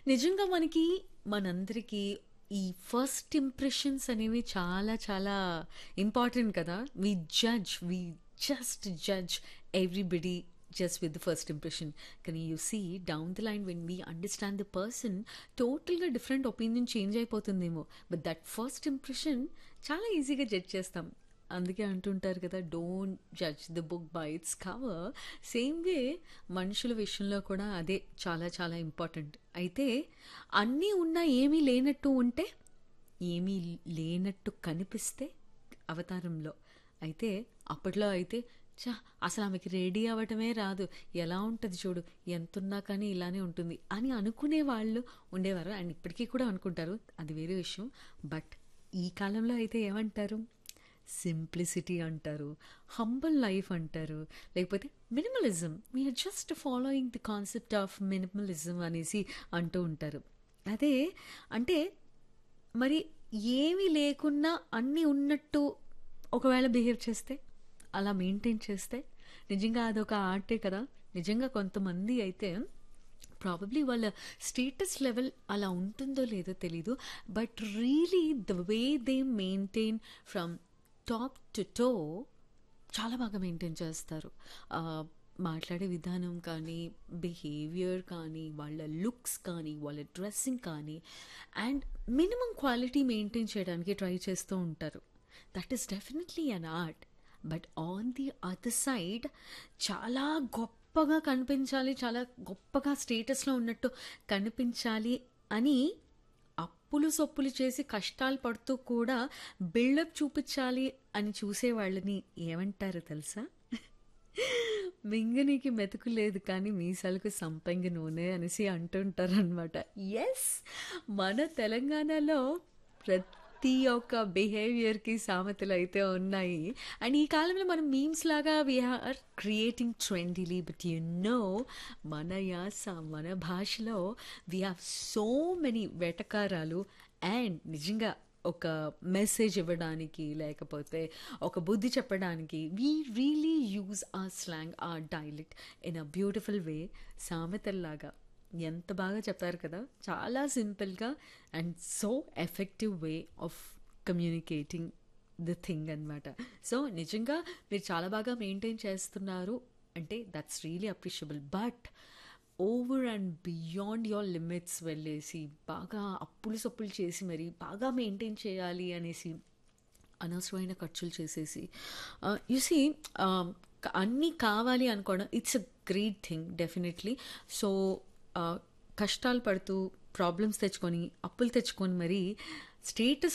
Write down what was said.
నిజంగా మనకి మనందరికీ ఈ ఫస్ట్ ఇంప్రెషన్స్ అనేవి చాలా చాలా ఇంపార్టెంట్ కదా we judge we just judge everybody just with the first impression కానీ you see down the line when we understand the person టోటల్గా డిఫరెంట్ ఒపీనియన్ చేంజ్ అయిపోతుందేమో బట్ దట్ ఫస్ట్ ఇంప్రెషన్ చాలా ఈజీగా judge చేస్తాం అందుకే అంటుంటారు కదా don't judge the book by its cover same way మనుషుల విషయంలో కూడా అదే చాలా చాలా ఇంపార్టెంట్ అయితే అన్నీ ఉన్నా ఏమీ లేనట్టు ఉంటే ఏమీ లేనట్టు కనిపిస్తే అవతారంలో అయితే అప్పట్లో అయితే చా అసలు ఆమెకి రెడీ అవ్వటమే రాదు ఎలా ఉంటుంది చూడు ఎంతున్నా కానీ ఇలానే ఉంటుంది అని అనుకునే వాళ్ళు ఉండేవారు అండ్ ఇప్పటికీ కూడా అనుకుంటారు అది వేరే విషయం బట్ ఈ కాలంలో అయితే ఏమంటారు సింప్లిసిటీ అంటారు హంబల్ లైఫ్ అంటారు లేకపోతే minimalism we are just following the concept of minimalism అనేసి అంటూ ఉంటారు అదే అంటే మరి ఏమీ లేకున్నా అన్నీ ఉన్నట్టు ఒకవేళ బిహేవ్ చేస్తే అలా మెయింటైన్ చేస్తే నిజంగా అదొక ఆర్టే కదా నిజంగా కొంతమంది అయితే ప్రాబబ్లీ వాళ్ళ స్టేటస్ లెవెల్ అలా ఉంటుందో లేదో తెలీదు but really the way they maintain from top to toe చాలా బాగా మెయింటైన్ చేస్తారు ఆ, మాట్లాడే విధానం కానీ బిహేవియర్ కానీ వాళ్ళ లుక్స్ కానీ వాళ్ళ డ్రెస్సింగ్ కానీ అండ్ మినిమం క్వాలిటీ మెయింటైన్ చేయడానికి ట్రై చేస్తూ ఉంటారు that is definitely an art but on the other side చాలా గొప్పగా కనిపించాలి చాలా గొప్పగా స్టేటస్లో ఉన్నట్టు కనిపించాలి అని అప్పులు సొప్పులు చేసి కష్టాలు పడుతూ కూడా బిల్డప్ చూపించాలి అని చూసే వాళ్ళని ఏమంటారు తెలుసా మింగనీకి మెతుకు లేదు కానీ మీసాలకు సంపంగి నూనె అనేసి అంటుంటారు అనమాట ఎస్ మన తెలంగాణలో ప్రతి ఒక్క బిహేవియర్కి సామెతలు అయితే ఉన్నాయి అండ్ ఈ కాలంలో మనం మీమ్స్ లాగా we are creating trendily but you know మన యాస మన భాషలో వీ హ్యావ్ సో మెనీ వెటకారాలు అండ్ నిజంగా ఒక మెసేజ్ ఇవ్వడానికి లేకపోతే ఒక బుద్ధి చెప్పడానికి వీ రియలీ యూజ్ ఆ స్లాంగ్ ఆ dialect in a beautiful way సామెతల్లాగా ఎంత బాగా చెప్పారు కదా చాలా సింపుల్గా and so effective way of communicating the thing అనమాట సో నిజంగా మీరు చాలా బాగా మెయింటైన్ చేస్తున్నారు అంటే that's really appreciable but over and beyond your limits వెళ్ళేసి బాగా అప్పులు సప్పులు చేసి మరి బాగా మెయింటైన్ చేయాలి అనేసి అనవసరమైన ఖర్చులు చేసేసి యుసి అన్నీ కావాలి అనుకోవడం it's a great thing definitely so కష్టాలు పడుతూ ప్రాబ్లమ్స్ తెచ్చుకొని అప్పులు తెచ్చుకొని మరి స్టేటస్